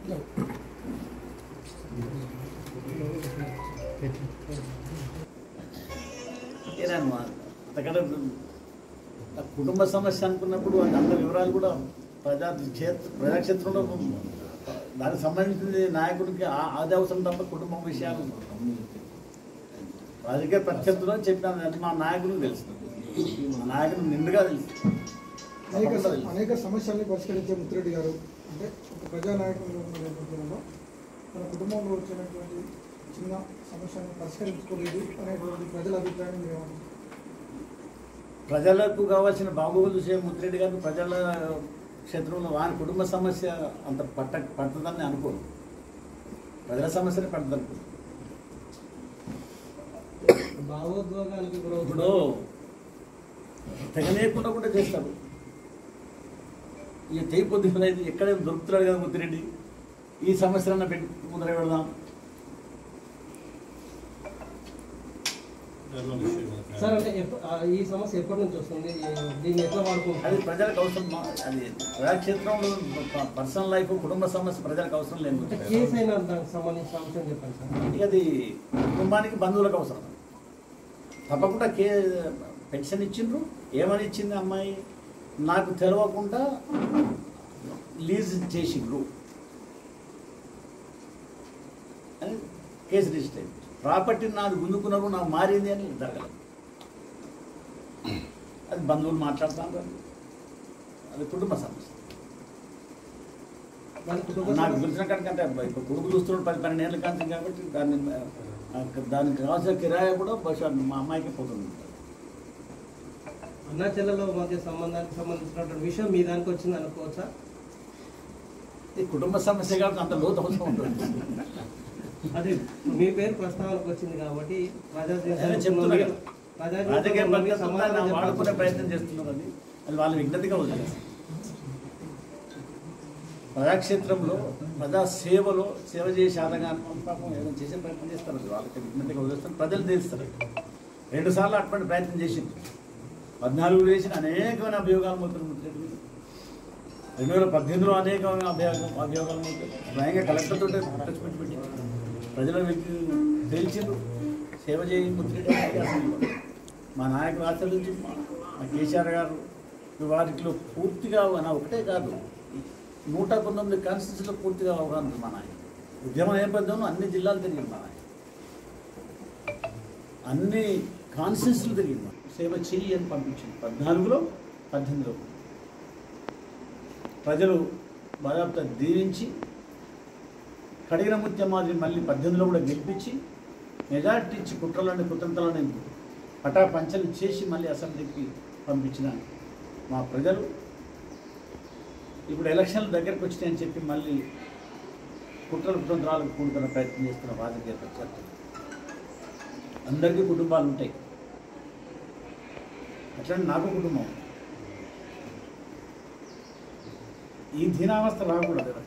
ఏనమ్మా అంతకంటే ఆ కుటుంబ సమస్య అనుకున్నప్పుడు అది అంత వివరాలు కూడా ప్రజా క్షేత్ర ప్రజాక్షేత్రంలో దానికి సంబంధించిన నాయకుడికి ఆ- అది అవసరం తప్ప కుటుంబం విషయాలు రాజకీయ ప్రత్యర్థులు చెప్పినాను అది మా నాయకుడికి తెలుసు మా నాయకుడు నిండుగా తెలుసు అనేక తప్పకుండా తెలుసు. అనేక సమస్యల్ని పరిష్కరించే ముత్తిరెడ్డి గారు అంటే ఒక ప్రజానాయకులు ఉన్న నేపథ్యంలో మన కుటుంబంలో వచ్చినటువంటి చిన్న సమస్యను పరిష్కరించుకోలేదు అనేటువంటి ప్రజల అభిప్రాయం మేము ప్రజలకు కావాల్సిన బాగోగులు చూసే ముద్రెడ్డి గారు ప్రజల క్షేత్రంలో వారి కుటుంబ సమస్య అంత పట్ట పడుతుందని అనుకోను ప్రజల సమస్యనే పడుతుంది అనుకో భావోద్వేగానికి ఇప్పుడు గురవుతున్నాడు తెగలేకుండా కూడా చేస్తారు ఇక చేయి పొద్దున అయితే ఎక్కడ దొరుకుతున్నాడు కదా ముద్రెడ్డి ఈ సమస్యలన్న పెట్టి ముద్ర పెడదాం సార్ అంటే ఎప్ప- ఆ, ఈ సమస్య ఎప్పటి నుంచి వస్తుంది ఈ- దీన్ని ఎట్లా అది వాడుకుంటారు ప్రజలకు అవసరం మా- అది ప్రజాక్షేత్రంలో పర్సనల్ లైఫ్ కుటుంబ సమస్య ప్రజలకు అవసరం లేదు అంటే కేసు అయినా దానికి సంబంధించిన అంశం చెప్పండి సార్ ఇక అది కుటుంబానికి బంధువులకు అవసరం తప్పకుండా కే పెన్షన్ ఇచ్చిండ్రు ఏమని ఇచ్చింది అమ్మాయి నాకు తెలవకుండా లీజ్ చేసిండ్రు అని కేసు రిజిస్టర్ అయింది ప్రాపర్టీ నాది గుంజుకున్నారు నాకు మారింది అని జరగలేదు అది బంధువులు మాట్లాడుతాను అది కుటుంబ సమస్య దాని కుటుంబ నాకు సమస్య- తెలిసిన కాడికంటే ఇప్పుడు కొడుకు చూస్తున్నాడు పది పన్నెండు ఏళ్ళ కాంతి కాబట్టి దాన్ని ఆ, దానికి కావాల్సిన కిరాయి కూడా బహుశా మా అమ్మాయికి పోతుంది అన్నా చెల్లెల మధ్య సంబంధానికి సంబంధించినటువంటి విషయం మీ దానికి వచ్చింది అనుకోవచ్చా ఈ కుటుంబ సమస్య కాబట్టి అంత లోతు అవసరం ఉంటుంది అది మీ పేరు ప్రస్తావనకు వచ్చింది కాబట్టి ప్రజా అదే చెప్తున్నా కదా. ప్రజా రాజకీయ జీవితంలో మీకు పద్ధతి సమాధానం వాడుకునే చెప్పాలి. ప్రయత్నం చేస్తున్నారు అది అది వాళ్ళ విజ్ఞతగా ఉంది ప్రజాక్షేత్రంలో ప్రజా సేవలో సేవ చేసే ఆదగానం పాపం ఏదైనా చేసే ప్రయత్నం చేస్తారు అది వాళ్ళకి విజ్ఞతగా వదిలేస్తారు ప్రజలు తెలుస్తారు రెండు సార్లు అటువంటి ప్రయత్నం చేసింది పద్నాలుగు చేసిన అనేకమైన అభియోగాలు మోతున్నారు ముద్రెడ్డి మీద. రెండు వేల పద్దెనిమిదిలో అనేకమైన అభియోగం అభియోగాలు మోతారు స్వయంగా కలెక్టర్తో టచ్ పెట్టి పెట్టి ప్రజల వ్యక్తి తేల్చిండ్రు సేవ చేయి ముద్రెడ్డి గారికి అసలు మా నాయకులు ఆచరించి మా మా కేసీఆర్ గారు వాటిలో పూర్తిగా నా ఒకటే కాదు నూట పంతొమ్మిది కాన్స్టిట్యూన్సీలో పూర్తిగా అవగాహన ఉంది మా నాయకుడు ఉద్యమ నేపథ్యంలో అన్ని జిల్లాలు తిరిగింది మా నాయకుడు అన్ని కాన్స్టిట్యూన్సీలు తిరిగింది సేవ చెయ్యి అని పంపించింది పద్నాలుగులో పద్దెనిమిదిలో ప్రజలు బాధాప్త దీవించి కడిగిన ముత్యమాదిరి మళ్ళీ పద్దెనిమిదిలో కూడా గెలిపించి మెజార్టీ ఇచ్చి కుట్రలని కుతంత్రాలని పటా పంచలు చేసి మళ్ళీ అసెంబ్లీకి పంపించిన మా ప్రజలు ఇప్పుడు ఎలక్షన్లు దగ్గరకు వచ్చినాయని చెప్పి మళ్ళీ కుట్రల కుతంత్రాలకు కూడుకున్న ప్రయత్నం చేస్తున్న రాజకీయ ప్రత్యర్థులు అందరికీ కుటుంబాలు ఉంటాయి అట్లనే నాకు కుటుంబం ఈ దీనావస్థ రాకూడదు ఎవరికి.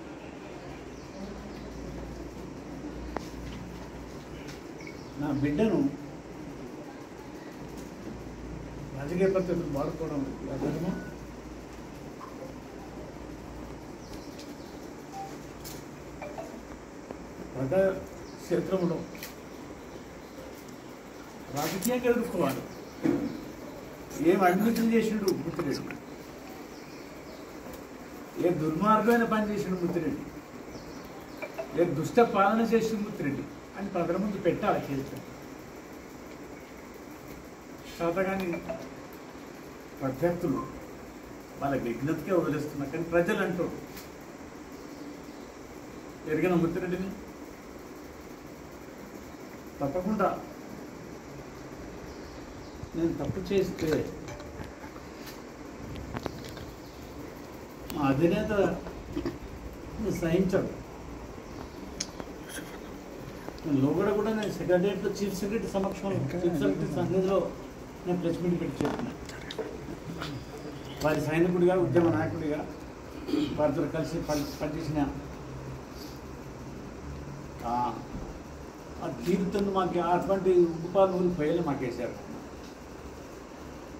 నా బిడ్డను రాజకీయ పద్ధతులు వాడుకోవడం అర్థమా ప్రజా క్షేత్రంలో రాజకీయంగా ఎదుర్కోవాలి ఏం అడ్మిషన్ చేసిండు ముత్తిరెడ్డి ఏ దుర్మార్గమైన పని చేసిండు ముత్తిరెడ్డి ఏ దుష్ట పాలన చేసిండు ముత్తిరెడ్డి అని ప్రజల ముందు పెట్టాలి చేస్తాం శాతగాని ప్రత్యర్థులు వాళ్ళ విజ్ఞతకే వదిలేస్తున్నారు కానీ ప్రజలు అంటారు ఎరిగిన ముత్తిరెడ్డిని తప్పకుండా నేను తప్పు చేస్తే మా అధినేత సహించాడు లోగడ కూడా నేను సెక్రటరియట్లో చీఫ్ సెక్రటరీ సమక్షంలో చీఫ్ సెక్రటరీ సన్నిధిలో నేను ప్రెస్ మీట్ పెట్టి చెప్పిన వారి సైనికుడిగా ఉద్యమ నాయకుడిగా వారితో కలిసి పని- పనిచేసిన ఆ- ఆ తీరుతుంది మాకు అటువంటి ఉపాధులు పోయేలా మాకు వేశారు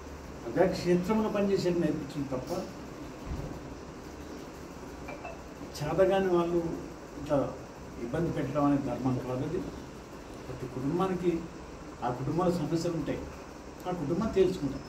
ప్రజాక్షేత్రంలో పనిచేసేది నేర్పించింది తప్ప చేతగాని వాళ్ళు ఇట్లా ఇబ్బంది పెట్టడం అనేది ధర్మం కాదు అది ప్రతి కుటుంబానికి ఆ కుటుంబాల సమస్యలు ఉంటాయి ఆ కుటుంబం తేల్చుకుంటాం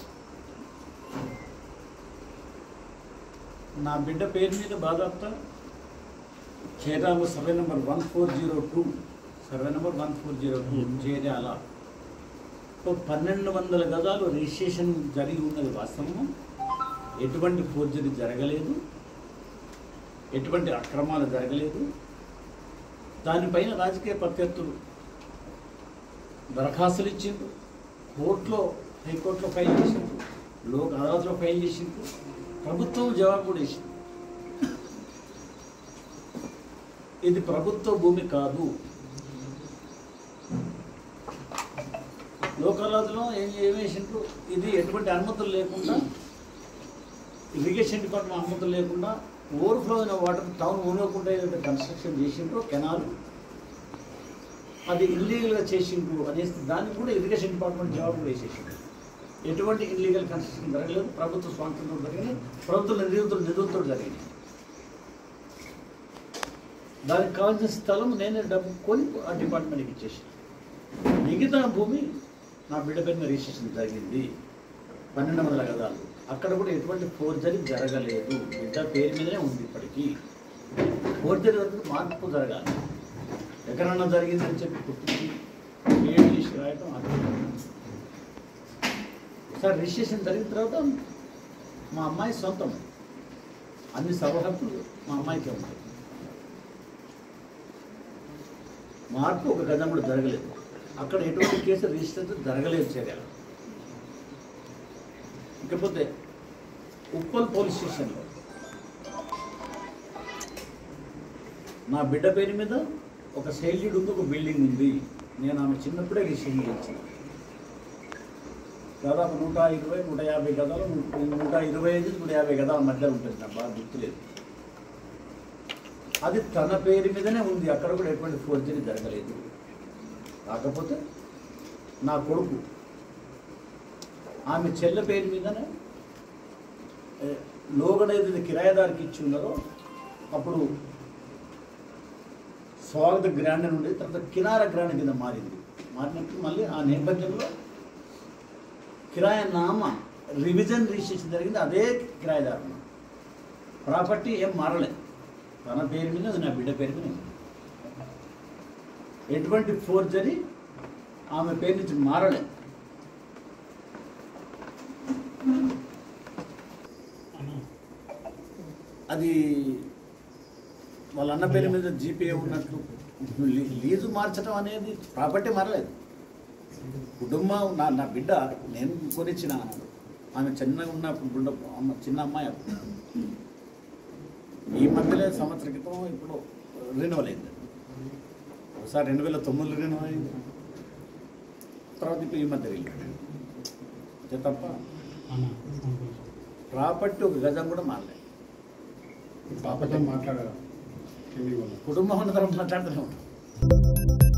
నా బిడ్డ పేరు మీద బాధాప్త చేరాలు survey number one four zero two survey number one four zero two చేరాల ఓ పన్నెండు వందల గజాలు రిజిస్ట్రేషన్ జరిగి ఉన్నది వాస్తవము ఎటువంటి ఫోర్జరీ జరగలేదు ఎటువంటి అక్రమాలు జరగలేదు దానిపైన రాజకీయ ప్రత్యర్థులు దరఖాస్తులు ఇచ్చిండ్రు కోర్టులో హైకోర్టులో ఫైల్ చేసిండ్రు లోక్ అదాలత్లో ఫైల్ చేసిండ్రు ప్రభుత్వం జవాబు కూడా ఇచ్చింది ఇది ప్రభుత్వ భూమి కాదు లోక్ అదాలత్లో ఏం ఏం వేసిండ్రు ఇది ఎటువంటి అనుమతులు లేకుండా ఇరిగేషన్ డిపార్ట్మెంట్ అనుమతులు లేకుండా ఓవర్ఫ్లో అయిన వాటర్ టౌన్ ఊనకుండా ఏదైతే కన్స్ట్రక్షన్ చేసిండ్రో కెనాల్ అది ఇల్లీగల్గా చేసిండ్రు అనేసి దానికి కూడా ఇరిగేషన్ డిపార్ట్మెంట్ జవాబు కూడా వేసేసిండ్రు ఎటువంటి ఇల్లీగల్ కన్స్ట్రక్షన్ జరగలేదు ప్రభుత్వ స్వాతంత్రం జరిగింది ప్రభుత్వ నిధులతో నిధులతో జరిగింది దానికి కావాల్సిన స్థలం నేనే డబ్బు కొని ఆ డిపార్ట్మెంట్కి ఇచ్చేసాను మిగతా భూమి నా బిడ్డ పైన రిజిస్ట్రేషన్ జరిగింది పన్నెండు వందల గదాలు అక్కడ కూడా ఎటువంటి ఫోర్జరీ జరగలేదు బిడ్డ పేరు మీదనే ఉంది ఇప్పటికీ ఫోర్జరీ వరకు మార్పు జరగాలి ఎక్కడన్నా జరిగిందని చెప్పి పుట్టించి క్రియేట్ చేసి రాయటం అర్థం సార్ రిజిస్ట్రేషన్ జరిగిన తర్వాత మా అమ్మాయి సొంతం అన్ని సర్వ హక్కులు మా అమ్మాయికే ఉంటాయి మార్పు ఒక గజం కూడా జరగలేదు అక్కడ ఎటువంటి కేసు రిజిస్టర్ జరగలేదు చర్యలు ఇకపోతే ఉప్పల్ పోలీస్ స్టేషన్లో నా బిడ్డ పేరు మీద ఒక శైల్యుడు ఉంది ఒక బిల్డింగ్ ఉంది నేను ఆమె చిన్నప్పుడే రిజిస్ట్రేషన్ చేయించాను దాదాపు నూట ఇరవై నూట యాభై గదాలు నూట ఇరవై ఐదు నూట యాభై గదాల మధ్యలో ఉంటుంది నాకు బాగా గుర్తులేదు అది తన పేరు మీదనే ఉంది అక్కడ కూడా ఎటువంటి ఫోర్జరీ జరగలేదు కాకపోతే నా కొడుకు ఆమె చెల్లె పేరు మీదనే ఏ, లోగడ ఏదైతే కిరాయిదారికి ఇచ్చి ఉన్నారో అప్పుడు స్వాగత గ్రాండ్ అని ఉండేది తర్వాత కినార గ్రాండ్ కింద మారింది మారినప్పుడు మళ్ళీ ఆ నేపథ్యంలో కిరాయ నామ రివిజన్ రిజిస్ట్రేషన్ జరిగింది అదే కిరాయిదారు ప్రాపర్టీ ఏం మారలేదు తన పేరు మీద ఉంది, నా బిడ్డ పేరు మీద ఉంది. ఎటువంటి ఫోర్జరీ ఆమె పేరు నుంచి మారలేదు అది వాళ్ళ అన్న పేరు మీద జీపే ఉన్నట్లు లీ- లీజు మార్చడం అనేది ప్రాపర్టీ మారలేదు కుటుంబం నా నా బిడ్డ నేను కొనిచ్చిన ఆమె చిన్నగా ఉన్నప్పుడు బిడ్డ అమ్మ చిన్న అమ్మాయి అప్పుడు ఈ మధ్యలో సంవత్సరం క్రితం ఇప్పుడు రెన్యువల్ అయింది ఒకసారి రెండు వేల తొమ్మిదిలో రెన్యువల్ అయింది తర్వాత ఇప్పుడు ఈ మధ్య రెన్యువల్ అయింది. అంతే తప్ప ప్రాపర్టీ ఒక గజం కూడా మారలేదు పాపతో మాట్లాడారా టీవీ వాళ్ళు కుటుంబం ఉన్న తర్వాత మాట్లాడుతూనే ఉంటాం